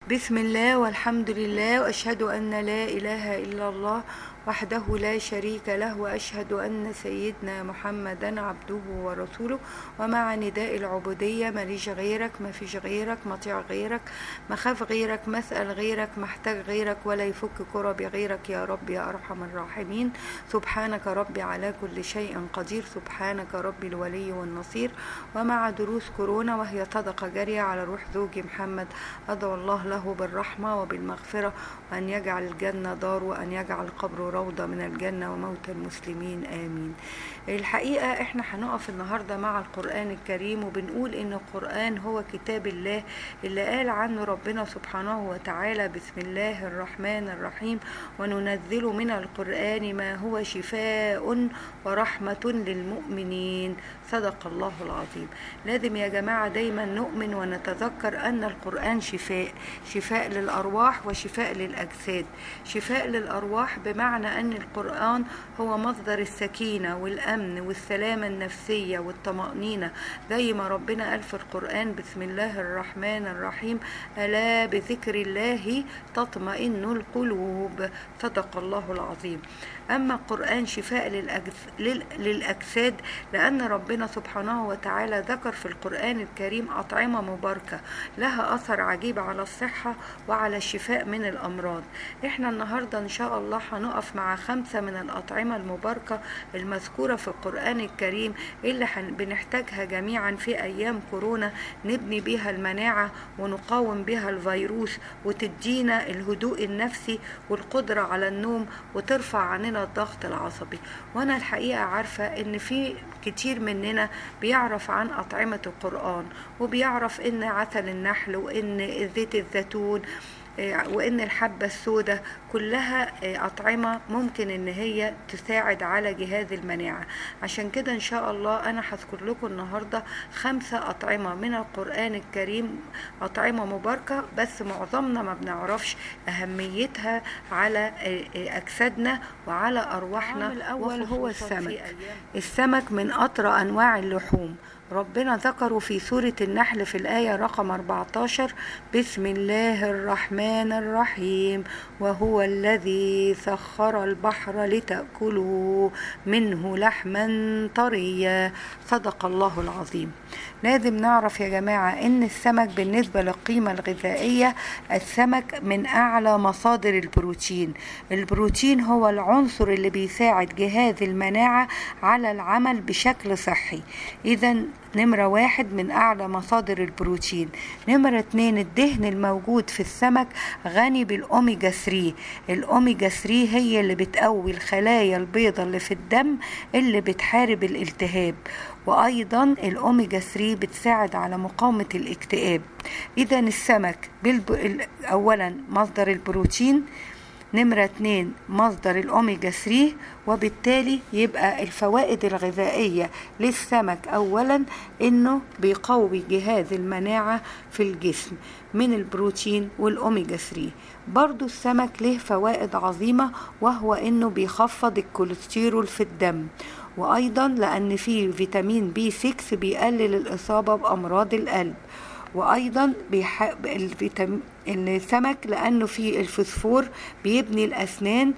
بسم الله والحمد لله واشهد ان لا اله الا الله وحده لا شريك له واشهد ان سيدنا محمدا عبده ورسوله ومع نداء العبوديه ماليش غيرك ما فيش غيرك مطيع غيرك مخاف غيرك مسال غيرك محتاج غيرك ولا يفك كرب غيرك يا رب يا ارحم الراحمين سبحانك ربي على كل شيء قدير سبحانك ربي الولي والنصير ومع دروس كورونا وهي صدقه جاريه على روح زوجي محمد ادعو الله له بالرحمه وبالمغفره وان يجعل الجنه دار وان يجعل قبره روضة من الجنة وموت المسلمين آمين الحقيقة احنا هنقف النهاردة مع القرآن الكريم وبنقول ان القرآن هو كتاب الله اللي قال عنه ربنا سبحانه وتعالى بسم الله الرحمن الرحيم وننزل من القرآن ما هو شفاء ورحمة للمؤمنين صدق الله العظيم لازم يا جماعة دايما نؤمن ونتذكر أن القرآن شفاء شفاء للأرواح وشفاء للأجساد شفاء للأرواح بمعنى أن القرآن هو مصدر السكينة والأمن والسلامة النفسية والطمأنينة زي ما ربنا قال في القرآن بسم الله الرحمن الرحيم ألا بذكر الله تطمئن القلوب صدق الله العظيم أما القرآن شفاء للأجس- لل- للأجساد لأن ربنا سبحانه وتعالى ذكر في القرآن الكريم أطعمة مباركة لها أثر عجيب على الصحة وعلى الشفاء من الأمراض إحنا النهاردة إن شاء الله هنقف مع خمسة من الأطعمة المباركة المذكورة في القرآن الكريم اللي هن- بنحتاجها جميعا في أيام كورونا نبني بيها المناعة ونقاوم بها الفيروس وتدينا الهدوء النفسي والقدرة على النوم وترفع عننا الضغط العصبي وانا الحقيقة عارفة ان في كتير مننا بيعرف عن أطعمة القرآن وبيعرف ان عسل النحل وان زيت الزيتون آه، وان الحبة السوداء كلها آه، أطعمة ممكن ان هي تساعد على جهاز المناعة عشان كده ان شاء الله انا هذكر لكم النهاردة خمسة أطعمة من القرآن الكريم أطعمة مباركة بس معظمنا ما بنعرفش أهميتها على آه، آه، أجسادنا وعلى أرواحنا الطعام الأول هو وخصوصاً في السمك. أيام السمك من أطرى أنواع اللحوم ربنا ذكره في سورة النحل في الآية رقم 14 بسم الله الرحمن الرحيم وهو الذي سخر البحر لتأكلوا منه لحما طريا صدق الله العظيم لازم نعرف يا جماعة إن السمك بالنسبة للقيمة الغذائية السمك من أعلى مصادر البروتين البروتين هو العنصر اللي بيساعد جهاز المناعة على العمل بشكل صحي إذا نمرة واحد من أعلى مصادر البروتين نمرة اتنين الدهن الموجود في السمك غني بالأوميجا 3 الأوميجا 3 هي اللي بتقوي الخلايا البيضاء اللي في الدم اللي بتحارب الالتهاب وأيضا الأوميجا 3 بتساعد على مقاومة الاكتئاب إذا السمك بالب... ال- أولا مصدر البروتين نمرة اتنين مصدر الأوميجا 3 وبالتالي يبقى الفوائد الغذائية للسمك أولا إنه بيقوي جهاز المناعة في الجسم من البروتين والأوميجا 3 برضو السمك له فوائد عظيمة وهو إنه بيخفض الكوليسترول في الدم وأيضا لأن فيه فيتامين بي 6 بيقلل الإصابة بأمراض القلب وايضا بيح... الفيتام... السمك لانه فيه الفوسفور بيبني الاسنان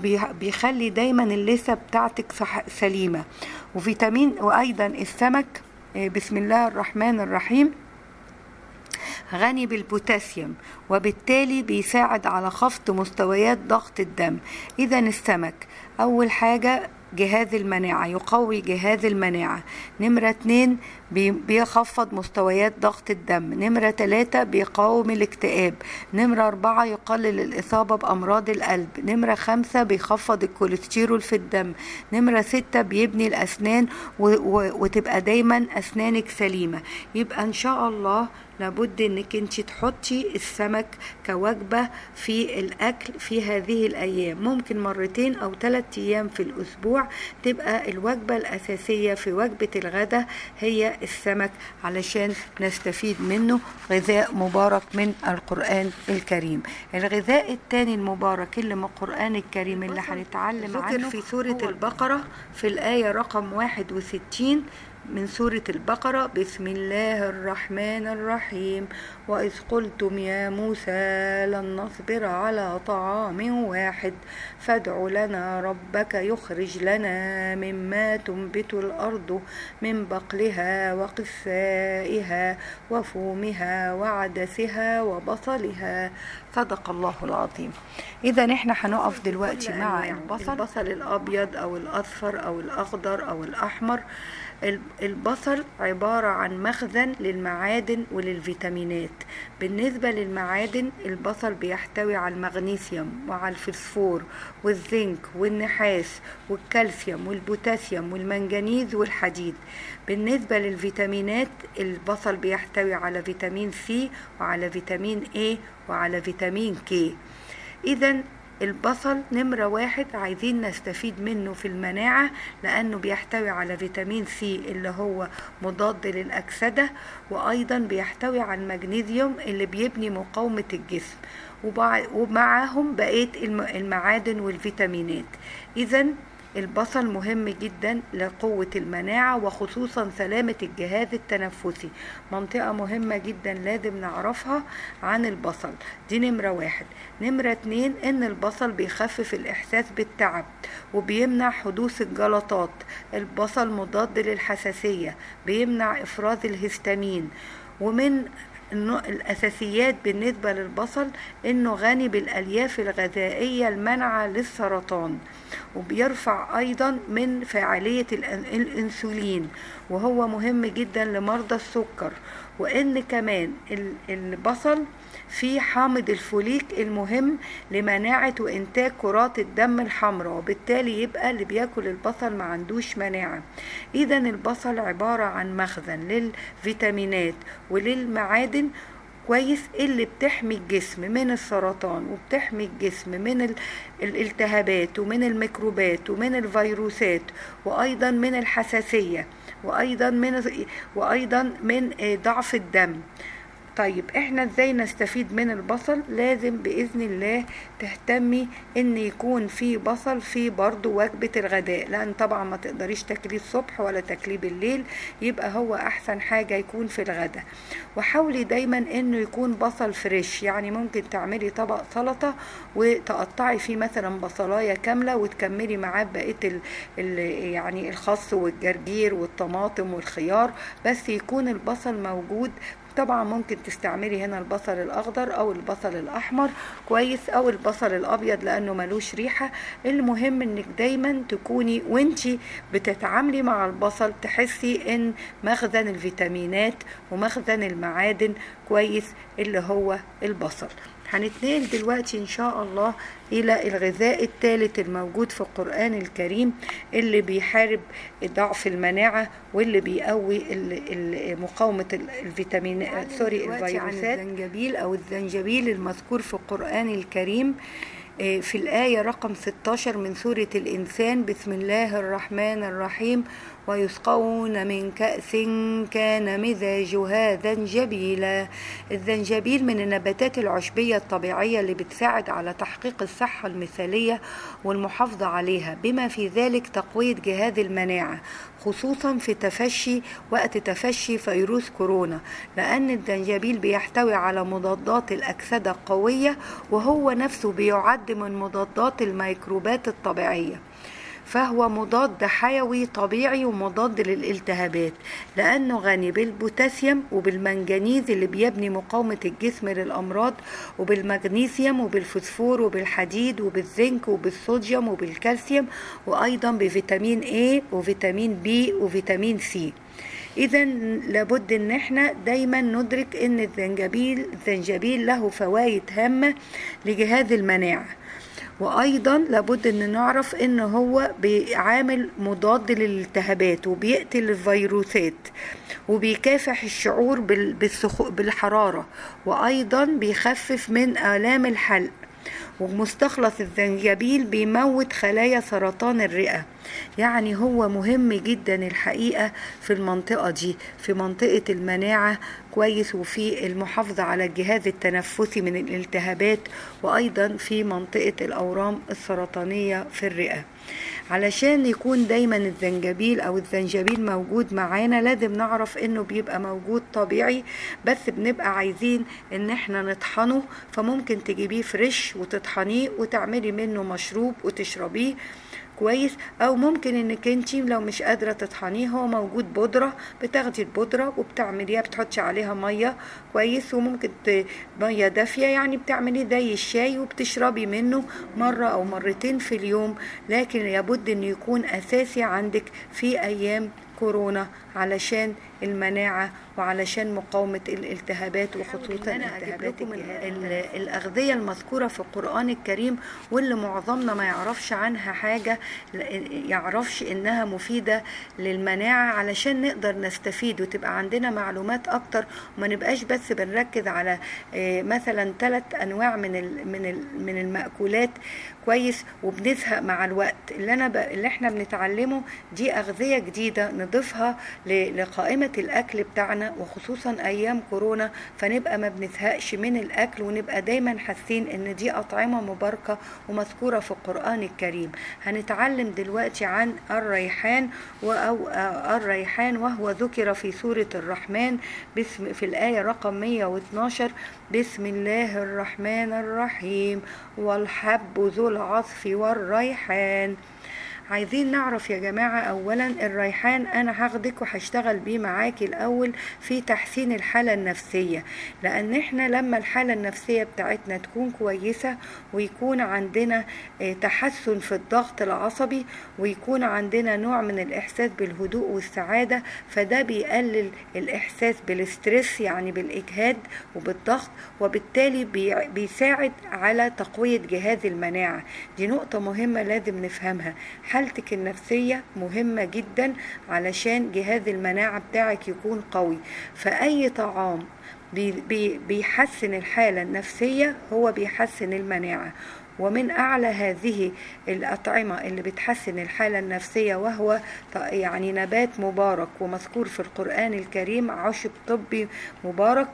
وبيخلي دايما اللثه بتاعتك صح... سليمه وفيتامين وايضا السمك آه، بسم الله الرحمن الرحيم غني بالبوتاسيوم وبالتالي بيساعد على خفض مستويات ضغط الدم اذا السمك اول حاجه جهاز المناعة يقوي جهاز المناعة نمرة اتنين بي- بيخفض مستويات ضغط الدم نمرة تلاتة بيقاوم الاكتئاب نمرة أربعة يقلل الإصابة بأمراض القلب نمرة خمسة بيخفض الكوليسترول في الدم نمرة ستة بيبني الأسنان و- و- وتبقى دايما أسنانك سليمة يبقى إن شاء الله لابد انك انت تحطي السمك كوجبة في الاكل في هذه الايام ممكن مرتين او ثلاثة ايام في الاسبوع تبقى الوجبة الاساسية في وجبة الغداء هي السمك علشان نستفيد منه غذاء مبارك من القرآن الكريم الغذاء الثاني المبارك اللي من القرآن الكريم اللي هنتعلم ذكر عنه في في سورة هو البقرة في الآية رقم 61 من سورة البقرة بسم الله الرحمن الرحيم وإذ قلتم يا موسى لن نصبر على طعام واحد فادع لنا ربك يخرج لنا مما تنبت الأرض من بقلها وقثائها وفومها وعدسها وبصلها صدق الله العظيم إذا إحنا هنقف دلوقتي مع البصل البصل الأبيض أو الأصفر أو الأخضر أو الأحمر البصل عبارة عن مخزن للمعادن وللفيتامينات بالنسبة للمعادن البصل بيحتوي على المغنيسيوم وعلى الفسفور والزنك والنحاس والكالسيوم والبوتاسيوم والمنجنيز والحديد بالنسبة للفيتامينات البصل بيحتوي على فيتامين سي وعلى فيتامين A وعلى فيتامين كي إذا البصل نمرة واحد عايزين نستفيد منه في المناعة لأنه بيحتوي على فيتامين سي اللي هو مضاد للأكسدة وأيضا بيحتوي على المغنيسيوم اللي بيبني مقاومة الجسم ومعاهم بقية المعادن والفيتامينات إذا البصل مهم جدا لقوة المناعة وخصوصا سلامة الجهاز التنفسي منطقة مهمة جدا لازم نعرفها عن البصل دي نمرة واحد نمرة اتنين ان البصل بيخفف الاحساس بالتعب وبيمنع حدوث الجلطات البصل مضاد للحساسية بيمنع افراز الهستامين ومن الأساسيات بالنسبة للبصل إنه غني بالألياف الغذائية المنعة للسرطان وبيرفع أيضا من فاعلية الأنسولين وهو مهم جدا لمرضى السكر وإن كمان البصل فيه حامض الفوليك المهم لمناعة وإنتاج كرات الدم الحمراء وبالتالي يبقى اللي بياكل البصل ما عندوش مناعة إذا البصل عبارة عن مخزن للفيتامينات وللمعادن كويس اللي بتحمي الجسم من السرطان وبتحمي الجسم من الالتهابات ومن الميكروبات ومن الفيروسات وايضا من الحساسيه وايضا من وايضا من ضعف الدم طيب احنا ازاي نستفيد من البصل لازم باذن الله تهتمي ان يكون في بصل في برضو وجبة الغداء لان طبعا ما تقدريش تاكليه الصبح ولا تاكليه بالليل يبقى هو احسن حاجة يكون في الغداء وحاولي دايما انه يكون بصل فريش يعني ممكن تعملي طبق سلطة وتقطعي فيه مثلا بصلاية كاملة وتكملي معاه بقية ال ال يعني الخس والجرجير والطماطم والخيار بس يكون البصل موجود طبعا ممكن تستعملي هنا البصل الاخضر او البصل الاحمر كويس او البصل الابيض لانه ملوش ريحه المهم انك دايما تكوني وانتي بتتعاملي مع البصل تحسي ان مخزن الفيتامينات ومخزن المعادن كويس اللي هو البصل هنتنقل دلوقتي ان شاء الله الى الغذاء الثالث الموجود في القران الكريم اللي بيحارب ضعف المناعه واللي بيقوي مقاومه الفيتامين سوري الفيروسات الزنجبيل او الزنجبيل المذكور في القران الكريم في الآية رقم 16 من سورة الإنسان بسم الله الرحمن الرحيم ويسقون من كأس كان مزاجها زنجبيلا الزنجبيل من النباتات العشبية الطبيعية اللي بتساعد على تحقيق الصحة المثالية والمحافظة عليها بما في ذلك تقوية جهاز المناعة خصوصا في تفشي وقت تفشي فيروس كورونا لأن الزنجبيل بيحتوي على مضادات الأكسدة القوية وهو نفسه بيعد من مضادات الميكروبات الطبيعية فهو مضاد حيوي طبيعي ومضاد للالتهابات لأنه غني بالبوتاسيوم وبالمنجنيز اللي بيبني مقاومة الجسم للأمراض وبالمغنيسيوم وبالفوسفور وبالحديد وبالزنك وبالصوديوم وبالكالسيوم وأيضا بفيتامين A وفيتامين B وفيتامين C اذا لابد ان احنا دايما ندرك ان الزنجبيل الزنجبيل له فوائد هامه لجهاز المناعه وايضا لابد ان نعرف ان هو بيعامل مضاد للالتهابات وبيقتل الفيروسات وبيكافح الشعور بالحراره وايضا بيخفف من الام الحلق ومستخلص الزنجبيل بيموت خلايا سرطان الرئة يعني هو مهم جدا الحقيقة في المنطقة دي في منطقة المناعة كويس وفي المحافظة على الجهاز التنفسي من الالتهابات وأيضا في منطقة الأورام السرطانية في الرئة علشان يكون دايما الزنجبيل او الزنجبيل موجود معانا لازم نعرف انه بيبقى موجود طبيعي بس بنبقى عايزين ان احنا نطحنه فممكن تجيبيه فريش وتطحنيه وتعملي منه مشروب وتشربيه كويس او ممكن انك انت لو مش قادره تطحنيه هو موجود بودره بتاخدي البودره وبتعمليها بتحطي عليها ميه كويس وممكن ميه دافيه يعني بتعمليه زي الشاي وبتشربي منه مره او مرتين في اليوم لكن لابد انه يكون اساسي عندك في ايام كورونا علشان المناعة وعلشان مقاومة الالتهابات وخصوصا التهابات الأغذية المذكورة في القرآن الكريم واللي معظمنا ما يعرفش عنها حاجة يعرفش إنها مفيدة للمناعة علشان نقدر نستفيد وتبقى عندنا معلومات أكتر وما نبقاش بس بنركز على مثلا ثلاث أنواع من من من المأكولات كويس وبنزهق مع الوقت اللي أنا ب... اللي إحنا بنتعلمه دي أغذية جديدة نضيفها لقائمة الأكل بتاعنا وخصوصا أيام كورونا فنبقى ما بنزهقش من الأكل ونبقى دايما حاسين إن دي أطعمة مباركة ومذكورة في القرآن الكريم هنتعلم دلوقتي عن الريحان أو الريحان وهو ذكر في سورة الرحمن باسم في الآية رقم 112 بسم الله الرحمن الرحيم والحب ذو العصف والريحان عايزين نعرف يا جماعة أولا الريحان أنا هاخدك وهشتغل بيه معاكي الأول في تحسين الحالة النفسية لأن إحنا لما الحالة النفسية بتاعتنا تكون كويسة ويكون عندنا تحسن في الضغط العصبي ويكون عندنا نوع من الإحساس بالهدوء والسعادة فده بيقلل الإحساس بالستريس يعني بالإجهاد وبالضغط وبالتالي بيساعد على تقوية جهاز المناعة دي نقطة مهمة لازم نفهمها حالتك النفسية مهمة جدا علشان جهاز المناعة بتاعك يكون قوي فأي طعام بي بي بيحسن الحالة النفسية هو بيحسن المناعة ومن أعلى هذه الأطعمة اللي بتحسن الحالة النفسية وهو يعني نبات مبارك ومذكور في القرآن الكريم عشب طبي مبارك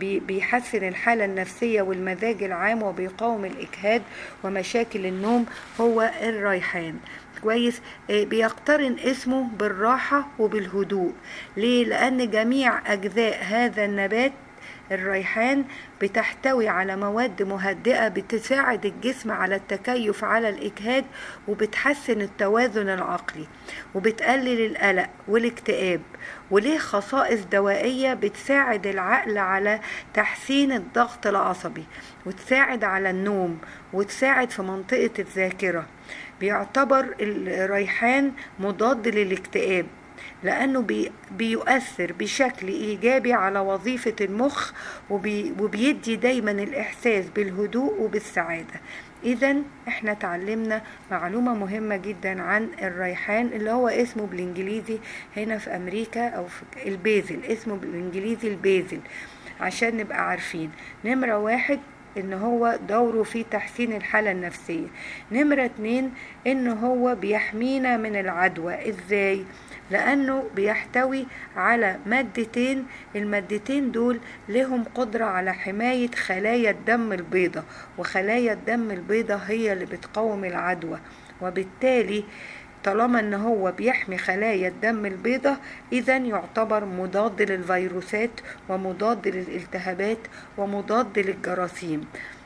بيحسن الحالة النفسية والمزاج العام وبيقاوم الإجهاد ومشاكل النوم هو الريحان كويس بيقترن اسمه بالراحة وبالهدوء ليه؟ لأن جميع أجزاء هذا النبات الريحان بتحتوي على مواد مهدئة بتساعد الجسم على التكيف على الإجهاد وبتحسن التوازن العقلي وبتقلل القلق والاكتئاب وليه خصائص دوائية بتساعد العقل على تحسين الضغط العصبي وتساعد على النوم وتساعد في منطقة الذاكرة بيعتبر الريحان مضاد للاكتئاب لأنه بي بيؤثر بشكل إيجابي على وظيفة المخ وبي وبيدي دايما الإحساس بالهدوء وبالسعادة إذا إحنا تعلمنا معلومة مهمة جدا عن الريحان اللي هو اسمه بالإنجليزي هنا في أمريكا أو في البازل اسمه بالإنجليزي البازل عشان نبقى عارفين نمرة واحد ان هو دوره في تحسين الحالة النفسية نمرة اتنين ان هو بيحمينا من العدوى ازاي لانه بيحتوي على مادتين المادتين دول لهم قدرة على حماية خلايا الدم البيضاء وخلايا الدم البيضاء هي اللي بتقاوم العدوى وبالتالي طالما ان هو بيحمي خلايا الدم البيضاء اذا يعتبر مضاد للفيروسات ومضاد للالتهابات ومضاد للجراثيم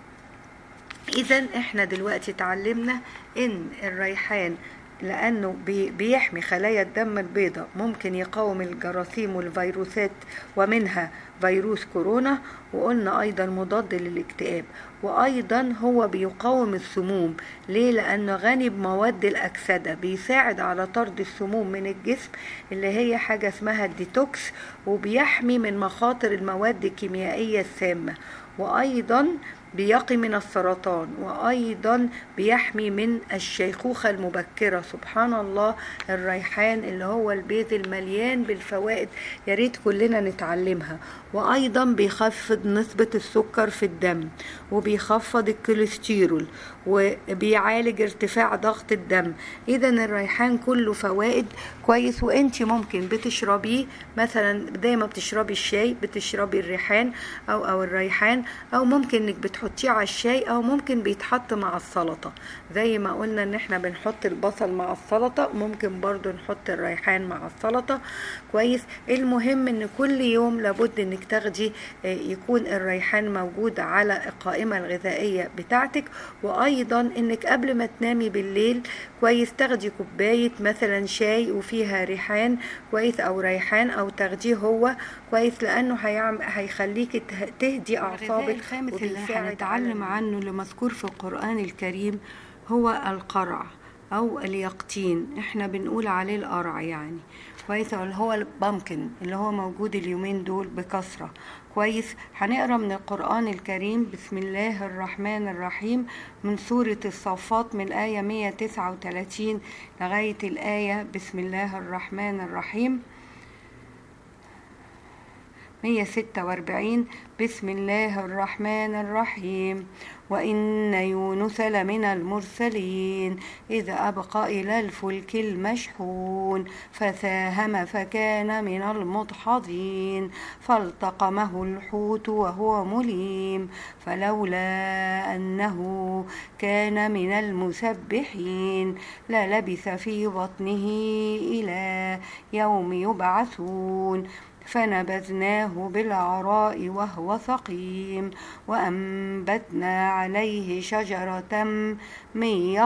اذا احنا دلوقتي اتعلمنا ان الريحان لانه بيحمي خلايا الدم البيضاء ممكن يقاوم الجراثيم والفيروسات ومنها فيروس كورونا وقلنا ايضا مضاد للاكتئاب وايضا هو بيقاوم السموم ليه لانه غني بمواد الاكسده بيساعد على طرد السموم من الجسم اللي هي حاجه اسمها الديتوكس وبيحمي من مخاطر المواد الكيميائيه السامه وايضا بيقي من السرطان وايضا بيحمي من الشيخوخه المبكره سبحان الله الريحان اللي هو البيض المليان بالفوائد يا ريت كلنا نتعلمها وايضا بيخفض نسبه السكر في الدم وبيخفض الكوليسترول وبيعالج ارتفاع ضغط الدم اذا الريحان كله فوائد كويس وانت ممكن بتشربيه مثلا زي ما بتشربي الشاي بتشربي الريحان او او الريحان او ممكن انك بتحطي بتحطيه على الشاي او ممكن بيتحط مع السلطه زي ما قلنا ان احنا بنحط البصل مع السلطه ممكن برضو نحط الريحان مع السلطه كويس المهم ان كل يوم لابد انك تاخدي آه، يكون الريحان موجود على القائمه الغذائيه بتاعتك وايضا انك قبل ما تنامي بالليل كويس تاخدي كوبايه مثلا شاي وفيها ريحان كويس او ريحان او تاخديه هو كويس لانه هيعمل هيخليكي ته- تهدي اعصابك الخامس اللي وبيساعد هنتعلم على- عنه اللي مذكور في القرآن الكريم هو القرع أو اليقطين احنا بنقول عليه القرع يعني كويس اللي هو البامكن اللي هو موجود اليومين دول بكثرة كويس هنقرا من القرآن الكريم بسم الله الرحمن الرحيم من سورة الصافات من الآية 139 لغاية الآية بسم الله الرحمن الرحيم 146 بسم الله الرحمن الرحيم وإن يونس لمن المرسلين إذ أبقى إلى الفلك المشحون فساهم فكان من المدحضين فالتقمه الحوت وهو مليم فلولا أنه كان من المسبحين للبث في بطنه إلى يوم يبعثون فنبذناه بالعراء وهو سقيم وأنبتنا عليه شجرة من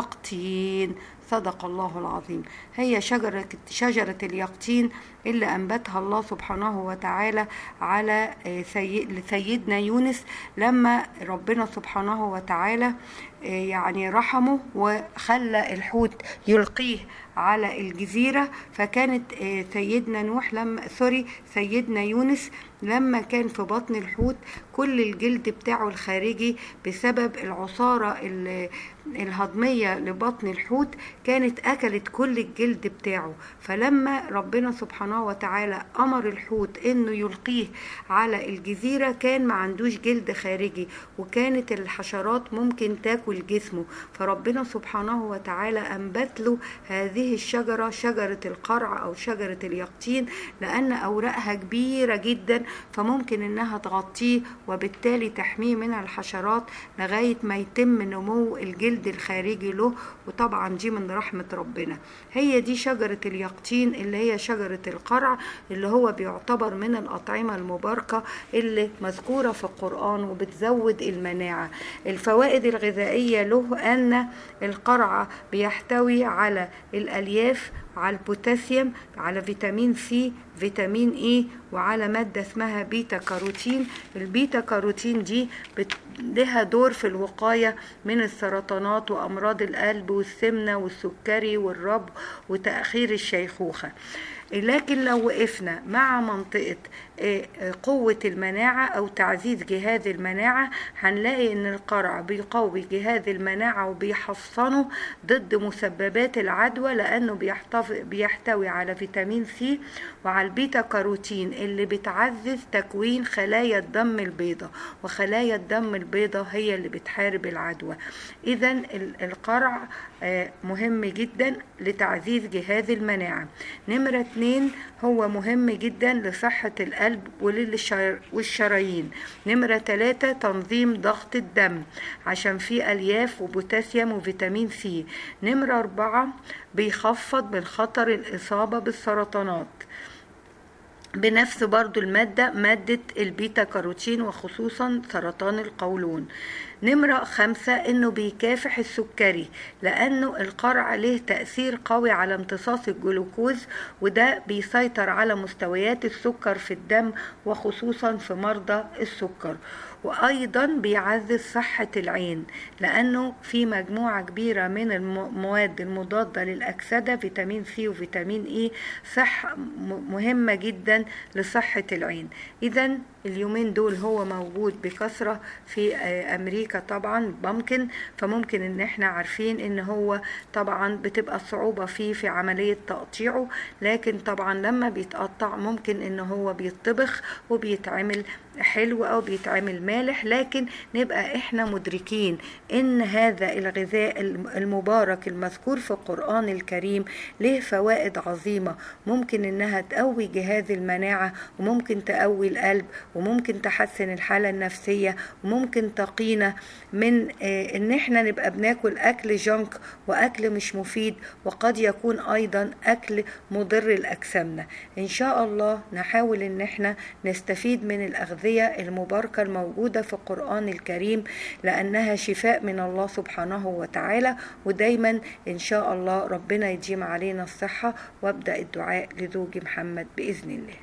يقطين صدق الله العظيم هي شجرة شجرة اليقطين اللي أنبتها الله سبحانه وتعالى على آه، سي- سيدنا يونس لما ربنا سبحانه وتعالى آه، يعني رحمه وخلى الحوت يلقيه على الجزيرة فكانت آه، سيدنا نوح لما سوري سيدنا يونس لما كان في بطن الحوت كل الجلد بتاعه الخارجي بسبب العصارة ال- الهضمية لبطن الحوت كانت أكلت كل الجلد بتاعه فلما ربنا سبحانه وتعالى أمر الحوت إنه يلقيه على الجزيرة كان ما عندوش جلد خارجي وكانت الحشرات ممكن تاكل جسمه فربنا سبحانه وتعالى أنبت له هذه الشجرة شجرة القرع أو شجرة اليقطين لأن أوراقها كبيرة جدا فممكن إنها تغطيه وبالتالي تحميه من الحشرات لغاية ما يتم نمو الجلد الخارجي له وطبعا دي من رحمة ربنا هي دي شجرة اليقطين اللي هي شجرة القرع اللي هو بيعتبر من الأطعمة المباركة اللي مذكورة في القرآن وبتزود المناعة الفوائد الغذائية له أن القرع بيحتوي على الألياف على البوتاسيوم على فيتامين سي فيتامين اي وعلى مادة اسمها بيتا كاروتين البيتا كاروتين دي بت... لها دور في الوقاية من السرطانات وأمراض القلب والسمنة والسكري والربو وتأخير الشيخوخة لكن لو وقفنا مع منطقة آه، آه، قوة المناعة أو تعزيز جهاز المناعة هنلاقي إن القرع بيقوي جهاز المناعة وبيحصنه ضد مسببات العدوى لأنه بيحتف- بيحتوي على فيتامين سي وعلى البيتا كاروتين اللي بتعزز تكوين خلايا الدم البيضاء وخلايا الدم البيضاء هي اللي بتحارب العدوى إذا ال- القرع آه، مهم جدا لتعزيز جهاز المناعة نمرة اتنين هو مهم جدا لصحة القلب وللشر- والشرايين نمرة تلاتة تنظيم ضغط الدم عشان فيه ألياف وبوتاسيوم وفيتامين سي نمرة أربعة بيخفض من خطر الإصابة بالسرطانات بنفس برضو المادة مادة البيتا كاروتين وخصوصا سرطان القولون نمرة خمسة انه بيكافح السكري لانه القرع له تأثير قوي على امتصاص الجلوكوز وده بيسيطر على مستويات السكر في الدم وخصوصا في مرضى السكر وايضا بيعزز صحة العين لانه في مجموعة كبيرة من المواد المضادة للاكسدة فيتامين سي وفيتامين اي صح م- مهمة جدا لصحة العين اذا اليومين دول هو موجود بكثرة في آه، امريكا طبعا بامكن فممكن ان احنا عارفين ان هو طبعا بتبقى الصعوبة فيه في عملية تقطيعه لكن طبعا لما بيتقطع ممكن ان هو بيطبخ وبيتعمل حلو او بيتعمل المالح لكن نبقى احنا مدركين ان هذا الغذاء المبارك المذكور في القرآن الكريم له فوائد عظيمة ممكن انها تقوي جهاز المناعة وممكن تقوي القلب وممكن تحسن الحالة النفسية وممكن تقينا من ان احنا نبقى بناكل اكل جنك واكل مش مفيد وقد يكون ايضا اكل مضر لاجسامنا ان شاء الله نحاول ان احنا نستفيد من الاغذية المباركة الموجودة في القرآن الكريم لانها شفاء من الله سبحانه وتعالى ودايما ان شاء الله ربنا يديم علينا الصحة وابدأ الدعاء لزوجي محمد بإذن الله